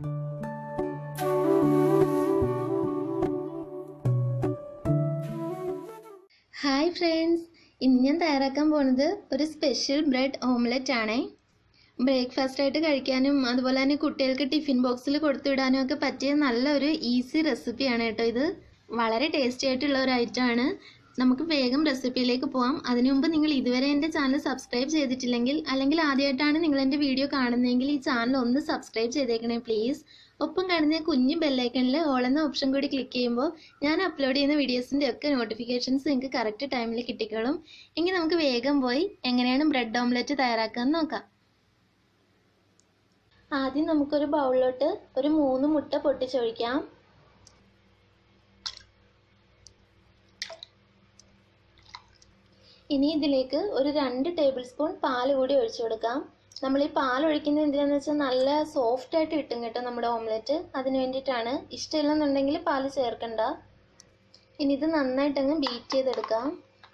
hi friends ഇന്ന് ഞാൻ തയ്യാറാക്കാൻ പോണത് ഒരു സ്പെഷ്യൽ ബ്രെഡ് ഓംലെറ്റ് ആണേ ബ്രേക്ക്ഫാസ്റ്റ് ആയിട്ട് കഴിക്കാനും അതുപോലെ തന്നെ കുട്ടികൾക്ക് ടിഫിൻ ബോക്സിൽ കൊടുത്തുവിടാനും ഒക്കെ പറ്റിയ നല്ലൊരു ഈസി റെസിപ്പിയാണ് കേട്ടോ ഇത് വളരെ ടേസ്റ്റി ആയിട്ടുള്ള ഒരു ഐറ്റം ആണ് നമുക്ക് വേഗം റെസിപ്പിയിലേക്ക് പോവാം അതിനു മുമ്പ് നിങ്ങൾ ഇതുവരെ എൻ്റെ ചാനൽ സബ്സ്ക്രൈബ് ചെയ്തിട്ടില്ലെങ്കിൽ അല്ലെങ്കിൽ ആദ്യമായിട്ടാണ് നിങ്ങൾ എൻ്റെ വീഡിയോ കാണുന്നതെങ്കിൽ ഈ ചാനൽ ഒന്ന് സബ്സ്ക്രൈബ് ചെയ്തേക്കണേ പ്ലീസ് ഒപ്പം കാണുന്ന കുഞ്ഞു ബെല്ലൈക്കണിൽ ഓൾ എന്ന ഓപ്ഷൻ കൂടി ക്ലിക്ക് ചെയ്യുമ്പോൾ ഞാൻ അപ്ലോഡ് ചെയ്യുന്ന വീഡിയോസിൻ്റെ ഒക്കെ നോട്ടിഫിക്കേഷൻസ് നിങ്ങൾക്ക് കറക്റ്റ് ടൈമിൽ കിട്ടിക്കോളും എങ്കിൽ നമുക്ക് വേഗം പോയി എങ്ങനെയാണ് ബ്രെഡ് ഓംലെറ്റ് തയ്യാറാക്കാമെന്ന് നോക്കാം ആദ്യം നമുക്കൊരു ബൗളിലോട്ട് ഒരു മൂന്ന് മുട്ട പൊട്ടിച്ചൊഴിക്കാം ഇനി ഇതിലേക്ക് ഒരു രണ്ട് ടേബിൾ സ്പൂൺ പാൽ കൂടി ഒഴിച്ചു കൊടുക്കാം നമ്മൾ ഈ പാൽ ഒഴിക്കുന്നത് എന്തിനാന്ന് വെച്ചാൽ നല്ല സോഫ്റ്റ് ആയിട്ട് കിട്ടും കേട്ടോ നമ്മുടെ ഓംലെറ്റ് അതിന് വേണ്ടിയിട്ടാണ് ഇഷ്ടമില്ലെന്നുണ്ടെങ്കിൽ പാൽ ചേർക്കണ്ട ഇനി ഇത് നന്നായിട്ടങ്ങ് ബീറ്റ് ചെയ്തെടുക്കാം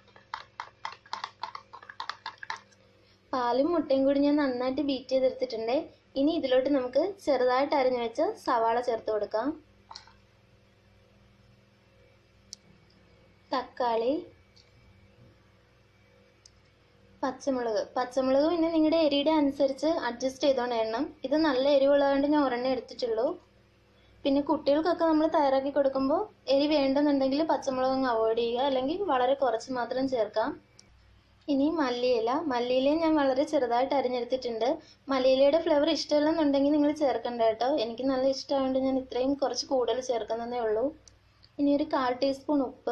പാലും മുട്ടയും കൂടി ഞാൻ നന്നായിട്ട് ബീറ്റ് ചെയ്തെടുത്തിട്ടുണ്ട് ഇനി ഇതിലോട്ട് നമുക്ക് ചെറുതായിട്ട് അരിഞ്ഞു വെച്ച് സവാള ചേർത്ത് കൊടുക്കാം തക്കാളി പച്ചമുളക് പച്ചമുളക് പിന്നെ നിങ്ങളുടെ എരിയുടെ അനുസരിച്ച് അഡ്ജസ്റ്റ് ചെയ്തോണ്ട് എണ്ണം ഇത് നല്ല എരിവുള്ളതുകൊണ്ട് ഞാൻ ഒരെണ്ണം എടുത്തിട്ടുള്ളൂ പിന്നെ കുട്ടികൾക്കൊക്കെ നമ്മൾ തയ്യാറാക്കി കൊടുക്കുമ്പോൾ എരി വേണ്ടെന്നുണ്ടെങ്കിൽ പച്ചമുളക് അങ്ങ് അവോയ്ഡ് ചെയ്യുക അല്ലെങ്കിൽ വളരെ കുറച്ച് മാത്രം ചേർക്കാം ഇനി മല്ലിയില മല്ലിയില ഞാൻ വളരെ ചെറുതായിട്ട് അരിഞ്ഞെടുത്തിട്ടുണ്ട് മല്ലിയിലയുടെ ഫ്ലേവർ ഇഷ്ടമല്ലെന്നുണ്ടെങ്കിൽ നിങ്ങൾ ചേർക്കണ്ട കേട്ടോ എനിക്ക് നല്ല ഇഷ്ടമായതുകൊണ്ട് ഞാൻ ഇത്രയും കുറച്ച് കൂടുതൽ ചേർക്കുന്നതേ ഉള്ളൂ ഇനി ഒരു കാൽ ടീസ്പൂൺ ഉപ്പ്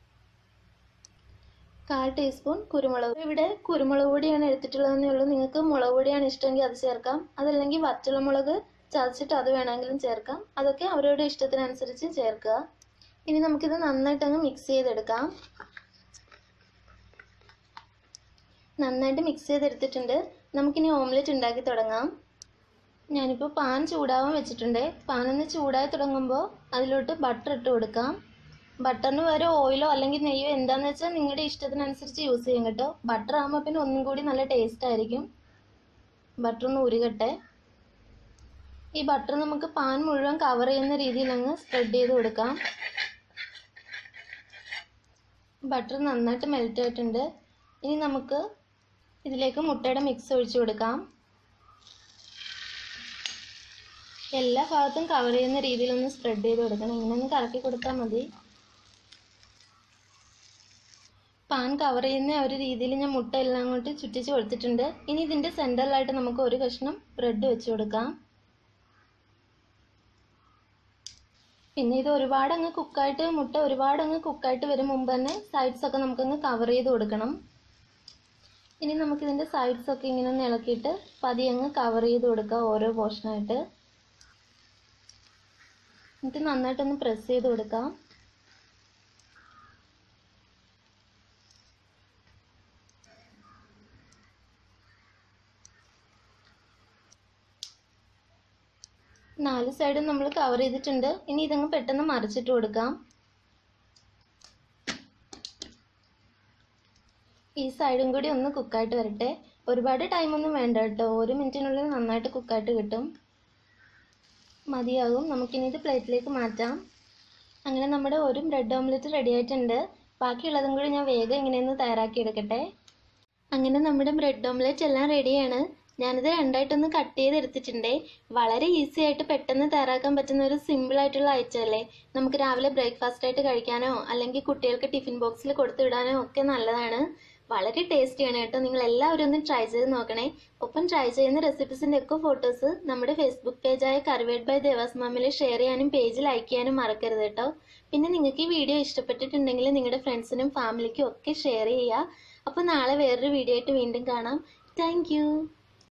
കാൽ ടീസ്പൂൺ കുരുമുളക് ഇവിടെ കുരുമുളക് പൊടിയാണ് എടുത്തിട്ടുള്ളതെന്നേ ഉള്ളൂ നിങ്ങൾക്ക് മുളക് പൊടിയാണ് ഇഷ്ടമെങ്കിൽ അത് ചേർക്കാം അതല്ലെങ്കിൽ വറ്റളമുളക് ചതച്ചിട്ട് അത് വേണമെങ്കിലും ചേർക്കാം അതൊക്കെ അവരവരുടെ ഇഷ്ടത്തിനനുസരിച്ച് ചേർക്കുക ഇനി നമുക്കിത് നന്നായിട്ടങ്ങ് മിക്സ് ചെയ്തെടുക്കാം നന്നായിട്ട് മിക്സ് ചെയ്തെടുത്തിട്ടുണ്ട് നമുക്കിനി ഓംലെറ്റ് ഉണ്ടാക്കി തുടങ്ങാം ഞാനിപ്പോൾ പാൻ ചൂടാവാൻ വെച്ചിട്ടുണ്ട് പാൻ ഒന്ന് ചൂടായി തുടങ്ങുമ്പോൾ അതിലോട്ട് ബട്ടർ ഇട്ട് കൊടുക്കാം ബട്ടറിന് പകരം ഓയിലോ അല്ലെങ്കിൽ നെയ്യോ എന്താന്ന് വെച്ചാൽ നിങ്ങളുടെ ഇഷ്ടത്തിനനുസരിച്ച് യൂസ് ചെയ്യും കേട്ടോ ബട്ടർ ആകുമ്പോൾ പിന്നെ ഒന്നും കൂടി നല്ല ടേസ്റ്റ് ആയിരിക്കും ബട്ടർ ഒന്ന് ഉരുകട്ടെ ഈ ബട്ടർ നമുക്ക് പാൻ മുഴുവൻ കവർ ചെയ്യുന്ന രീതിയിൽ അങ്ങ് സ്പ്രെഡ് ചെയ്ത് കൊടുക്കാം ബട്ടർ നന്നായിട്ട് മെൽറ്റ് ആയിട്ടുണ്ട് ഇനി നമുക്ക് ഇതിലേക്ക് മുട്ടയുടെ മിക്സ് ഒഴിച്ചു കൊടുക്കാം എല്ലാ ഭാഗത്തും കവർ ചെയ്യുന്ന രീതിയിലൊന്ന് സ്പ്രെഡ് ചെയ്ത് കൊടുക്കണം ഇങ്ങനെ ഒന്ന് കറക്കി കൊടുത്താൽ മതി പാൻ കവർ ചെയ്യുന്ന ഒരു രീതിയിൽ ഞാൻ മുട്ട എല്ലാം അങ്ങോട്ട് ചുറ്റിച്ച് കൊടുത്തിട്ടുണ്ട് ഇനി ഇതിൻ്റെ സെൻറ്ററിലായിട്ട് നമുക്ക് ഒരു കഷ്ണം ബ്രെഡ് വെച്ച് കൊടുക്കാം പിന്നെ ഇത് ഒരുപാട് അങ്ങ് കുക്കായിട്ട് മുട്ട ഒരുപാട് അങ്ങ് കുക്കായിട്ട് വരും മുമ്പ് തന്നെ സൈഡ്സ് ഒക്കെ നമുക്കങ്ങ് കവർ ചെയ്ത് കൊടുക്കണം ഇനി നമുക്കിതിൻ്റെ സൈഡ്സ് ഒക്കെ ഇങ്ങനെ ഒന്ന് ഇളക്കിയിട്ട് പതിയെ അങ്ങ് കവർ ചെയ്ത് കൊടുക്കുക ഓരോ പോർഷനായിട്ട് എന്നിട്ട് നന്നായിട്ടൊന്ന് പ്രസ് ചെയ്ത് കൊടുക്കാം നാല് സൈഡും നമ്മൾ കവർ ചെയ്തിട്ടുണ്ട് ഇനി ഇതങ്ങ് പെട്ടെന്ന് മറിച്ചിട്ട് കൊടുക്കാം ഈ സൈഡും കൂടി ഒന്ന് കുക്കായിട്ട് വരട്ടെ ഒരുപാട് ടൈമൊന്നും വേണ്ട കേട്ടോ ഒരു മിനിറ്റിനുള്ളിൽ നന്നായിട്ട് കുക്കായിട്ട് കിട്ടും മതിയാകും നമുക്കിനി ഇത് പ്ലേറ്റിലേക്ക് മാറ്റാം അങ്ങനെ നമ്മുടെ ഒരു ബ്രെഡ് ഓംലെറ്റ് റെഡി ആയിട്ടുണ്ട് ബാക്കിയുള്ളതും കൂടി ഞാൻ വേഗം ഇങ്ങനെയൊന്ന് തയ്യാറാക്കി എടുക്കട്ടെ അങ്ങനെ നമ്മുടെ ബ്രെഡ് ഓംലെറ്റ് എല്ലാം റെഡിയാണ് ഞാനിത് രണ്ടായിട്ടൊന്ന് കട്ട് ചെയ്തെടുത്തിട്ടുണ്ടേ വളരെ ഈസി ആയിട്ട് പെട്ടെന്ന് തയ്യാറാക്കാൻ പറ്റുന്ന ഒരു സിമ്പിൾ ആയിട്ടുള്ള ഐറ്റം അല്ലേ നമുക്ക് രാവിലെ ബ്രേക്ക്ഫാസ്റ്റ് ആയിട്ട് കഴിക്കാനോ അല്ലെങ്കിൽ കുട്ടികൾക്ക് ടിഫിൻ ബോക്സിൽ കൊടുത്തു വിടാനോ ഒക്കെ നല്ലതാണ് വളരെ ടേസ്റ്റിയാണ് കേട്ടോ നിങ്ങൾ എല്ലാവരും ഒന്ന് ട്രൈ ചെയ്ത് നോക്കണേ ഒപ്പം ട്രൈ ചെയ്യുന്ന റെസിപ്പീസിൻ്റെ ഒക്കെ ഫോട്ടോസ് നമ്മുടെ ഫേസ്ബുക്ക് പേജായ കറിവേഡ് ബൈ ദേവാസ് മാമിൽ ഷെയർ ചെയ്യാനും പേജ് ലൈക്ക് ചെയ്യാനും മറക്കരുത് കേട്ടോ പിന്നെ നിങ്ങൾക്ക് ഈ വീഡിയോ ഇഷ്ടപ്പെട്ടിട്ടുണ്ടെങ്കിൽ നിങ്ങളുടെ ഫ്രണ്ട്സിനും ഫാമിലിക്കും ഒക്കെ ഷെയർ ചെയ്യുക അപ്പോൾ നാളെ വേറൊരു വീഡിയോ ആയിട്ട് വീണ്ടും കാണാം താങ്ക്